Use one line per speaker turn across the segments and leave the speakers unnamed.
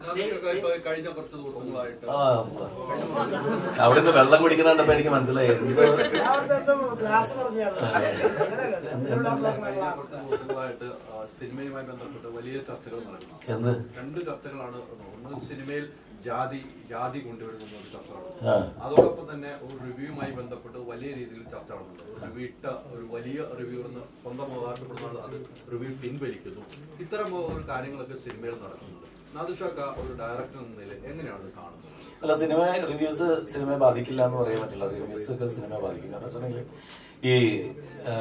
നാദിഷൊക്കെ ഇപ്പൊ കഴിഞ്ഞ കുറച്ച് ദിവസങ്ങളായിട്ട്
ആ അവിടെ നിന്ന് വെള്ളം കുടിക്കണണ്ടപ്പോ എനിക്ക് മനസ്സിലായി എന്തോ
ഗ്ലാസ് പറഞ്ഞാണ്
കഴിഞ്ഞ കുറച്ച് ദിവസങ്ങളായിട്ട് ആ, സിനിമയുമായി ബന്ധപ്പെട്ട് വലിയ ചർച്ചകൾ നടക്കുന്നു
എന്ത്
രണ്ട് ചർച്ചകളാണ് ഒന്ന് സിനിമയിൽ ജാതി ജാതി കൊണ്ടുവരുന്ന ഒരു ചർച്ച നടക്കുന്നു
ആ.
അതോടൊപ്പം തന്നെ ഒരു റിവ്യൂവുമായി ബന്ധപ്പെട്ട് വലിയ രീതിയിൽ ചർച്ച നടന്നുണ്ട് ഒരു റിവ്യൂ ഇട്ട ഒരു വലിയ റിവ്യൂ എന്ന് സ്വന്തം അവകാശപ്പെടുന്ന ആൾ അത് റിവ്യൂ പിൻവലിക്കുന്നു ഇത്തരം ഒരു കാര്യങ്ങളൊക്കെ സിനിമയിൽ നടക്കുന്നുണ്ട് നാദിഷാക്ക ഒരു ഡയറക്ടർ എന്ന നിലയിൽ എങ്ങനെയാണ് ഇത് കാണുന്നത്
അല്ല സിനിമ റിവ്യൂസ് സിനിമയെ ബാധിക്കില്ല എന്ന് പറയാൻ പറ്റില്ല റിവ്യൂസ് ഒക്കെ സിനിമയെ ബാധിക്കും കാരണം വെച്ചിട്ടുണ്ടെങ്കിൽ ഈ ആ,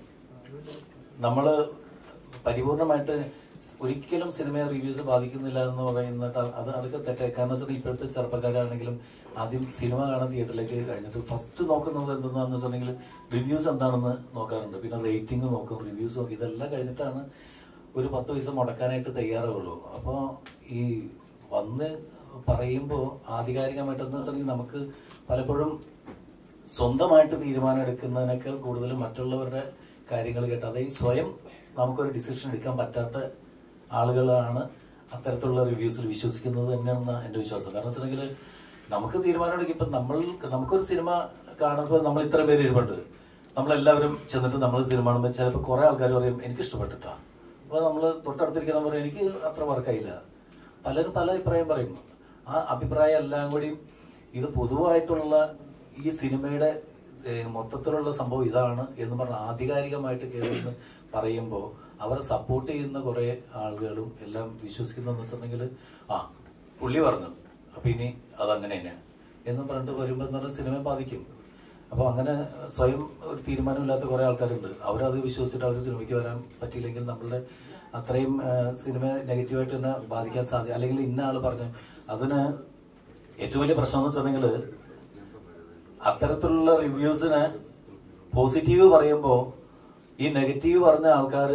നമ്മള് പരിപൂർണമായിട്ട് ഒരിക്കലും സിനിമയെ റിവ്യൂസ് ബാധിക്കുന്നില്ല എന്ന് പറയുന്നിട്ട് അത് അതൊക്കെ തെറ്റായി കാരണം വെച്ചാൽ ഇപ്പോഴത്തെ ചെറുപ്പക്കാരാണെങ്കിലും ആദ്യം സിനിമ കാണാൻ തിയേറ്ററിലേക്ക് കഴിഞ്ഞിട്ട് ഫസ്റ്റ് നോക്കുന്നത് എന്തെന്നാന്ന് വെച്ചിട്ടുണ്ടെങ്കിൽ റിവ്യൂസ് എന്താണെന്ന് നോക്കാറുണ്ട് പിന്നെ റേറ്റിംഗ് നോക്കും റിവ്യൂസ് നോക്കും ഇതെല്ലാം കഴിഞ്ഞിട്ടാണ് ഒരു പത്ത് പൈസ മുടക്കാനായിട്ട് തയ്യാറാവുള്ളൂ അപ്പോൾ ഈ വന്ന് പറയുമ്പോൾ ആധികാരികമായിട്ടെന്ന് വെച്ചിട്ടുണ്ടെങ്കിൽ നമുക്ക് പലപ്പോഴും സ്വന്തമായിട്ട് തീരുമാനം എടുക്കുന്നതിനേക്കാൾ കൂടുതൽ മറ്റുള്ളവരുടെ കാര്യങ്ങൾ കേട്ട് അതായത് സ്വയം നമുക്കൊരു ഡിസിഷൻ എടുക്കാൻ പറ്റാത്ത ആളുകളാണ് അത്തരത്തിലുള്ള റിവ്യൂസിൽ വിശ്വസിക്കുന്നത് തന്നെയാണ് എൻ്റെ വിശ്വാസം കാരണം വെച്ചിട്ടുണ്ടെങ്കിൽ നമുക്ക് തീരുമാനം എടുക്കും ഇപ്പം നമ്മൾ നമുക്കൊരു സിനിമ കാണുമ്പോൾ നമ്മൾ ഇത്ര പേര് ഇരുപുണ്ട് നമ്മളെല്ലാവരും ചെന്നിട്ട് നമ്മൾ സിനിമ കാണുമ്പോൾ ചിലപ്പോൾ കുറേ ആൾക്കാർ പറയും എനിക്ക് ഇഷ്ടപ്പെട്ടിട്ടാ അപ്പോൾ നമ്മൾ തൊട്ടടുത്തിരിക്കുന്ന പറയും എനിക്ക് അത്ര വർക്കായില്ല പലരും പല അഭിപ്രായം പറയും ആ അഭിപ്രായം എല്ലാം കൂടി ഇത് പൊതുവായിട്ടുള്ള ഈ സിനിമയുടെ ഏഹ്, മൊത്തത്തിലുള്ള സംഭവം ഇതാണ് എന്ന് പറഞ്ഞ് ആധികാരികമായിട്ട് കയറി പറയുമ്പോൾ അവരെ സപ്പോർട്ട് ചെയ്യുന്ന കുറെ ആളുകളും എല്ലാം വിശ്വസിക്കുന്നതെന്ന് വെച്ചിട്ടുണ്ടെങ്കിൽ ആ പുള്ളി പറഞ്ഞു അപ്പൊ ഇനി അതങ്ങനെ തന്നെയാണ് എന്ന് പറഞ്ഞിട്ട് വരുമ്പോൾ എന്ന് പറഞ്ഞാൽ സിനിമയെ ബാധിക്കും അപ്പോൾ അങ്ങനെ സ്വയം ഒരു തീരുമാനമില്ലാത്ത കുറെ ആൾക്കാരുണ്ട് അവരത് വിശ്വസിച്ചിട്ട് അവർ സിനിമയ്ക്ക് വരാൻ പറ്റിയില്ലെങ്കിൽ നമ്മളുടെ അത്രയും ആ, സിനിമ നെഗറ്റീവായിട്ട് തന്നെ ബാധിക്കാൻ സാധ്യത അല്ലെങ്കിൽ ഇന്ന ആള് പറഞ്ഞു അതിന് ഏറ്റവും വലിയ പ്രശ്നം എന്ന് വെച്ചിട്ടുണ്ടെങ്കിൽ അത്തരത്തിലുള്ള റിവ്യൂസിന് പോസിറ്റീവ് പറയുമ്പോൾ ഈ നെഗറ്റീവ് പറഞ്ഞ ആൾക്കാർ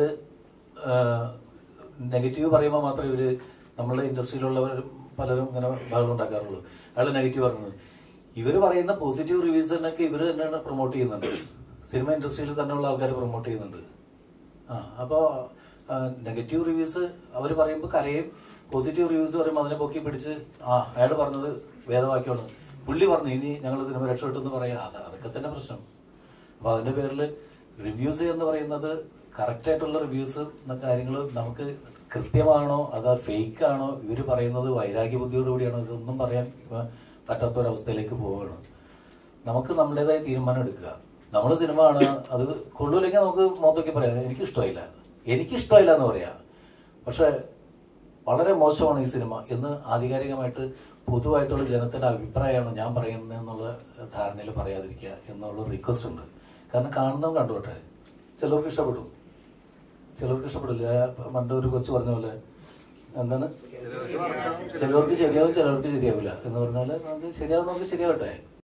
നെഗറ്റീവ് പറയുമ്പോൾ മാത്രമേ ഇവര് നമ്മളുടെ ഇൻഡസ്ട്രിയിലുള്ളവർ പലരും ഇങ്ങനെ ബഹളം ഉണ്ടാക്കാറുള്ളൂ അയാൾ നെഗറ്റീവ് പറഞ്ഞത് ഇവർ പറയുന്ന പോസിറ്റീവ് റിവ്യൂസിനൊക്കെ ഇവർ തന്നെയാണ് പ്രൊമോട്ട് ചെയ്യുന്നുണ്ട് സിനിമ ഇൻഡസ്ട്രിയിൽ തന്നെയുള്ള ആൾക്കാർ പ്രൊമോട്ട് ചെയ്യുന്നുണ്ട് ആ അപ്പോൾ നെഗറ്റീവ് റിവ്യൂസ് അവർ പറയുമ്പോൾ കരയും പോസിറ്റീവ് റിവ്യൂസ് പറയുമ്പോൾ അതിനെ പൊക്കി പിടിച്ച് ആ അയാൾ പറഞ്ഞത് വേദവാക്യമാണ് പുള്ളി പറഞ്ഞു ഇനി ഞങ്ങൾ സിനിമ രക്ഷപ്പെട്ടെന്ന് പറയാം അത് അതൊക്കെ തന്നെ പ്രശ്നം അപ്പൊ അതിന്റെ പേരിൽ റിവ്യൂസ് എന്ന് പറയുന്നത് കറക്റ്റ് ആയിട്ടുള്ള റിവ്യൂസ് എന്ന കാര്യങ്ങൾ നമുക്ക് കൃത്യമാണോ അത് ഫേക്ക് ആണോ ഇവര് പറയുന്നത് വൈരാഗ്യ ബുദ്ധിയോടുകൂടിയാണോ ഇതൊന്നും പറയാൻ ഏഹ്, പറ്റാത്ത ഒരവസ്ഥയിലേക്ക് പോവുകയാണ് നമുക്ക് നമ്മുടേതായ തീരുമാനം എടുക്കുക നമ്മൾ സിനിമ കാണുക അത് കൊള്ളൂല്ലെങ്കിൽ നമുക്ക് മുഖത്തൊക്കെ പറയാം എനിക്ക് ഇഷ്ടമായില്ല എനിക്ക് ഇഷ്ടമായില്ല എന്ന് പറയാം പക്ഷെ വളരെ മോശമാണ് ഈ സിനിമ എന്ന് ആധികാരികമായിട്ട് പൊതുവായിട്ടുള്ള ജനത്തിന്റെ അഭിപ്രായമാണ് ഞാൻ പറയുന്നത് എന്നുള്ള ധാരണയിൽ പറയാതിരിക്കുക എന്നുള്ള റിക്വസ്റ്റ് ഉണ്ട് കാരണം കാണുന്നവൻ കണ്ടോട്ടെ ചിലർക്ക് ഇഷ്ടപ്പെടും ചിലർക്ക് ഇഷ്ടപ്പെടില്ല പണ്ട് ഒരു കൊച്ചു പറഞ്ഞ പോലെ എന്താണ് ചിലർക്ക് ശരിയാവും ചിലർക്ക് ശരിയാവില്ല എന്ന് പറഞ്ഞാൽ അത് ശരിയാവുന്നവർക്ക് ശരിയാവട്ടെ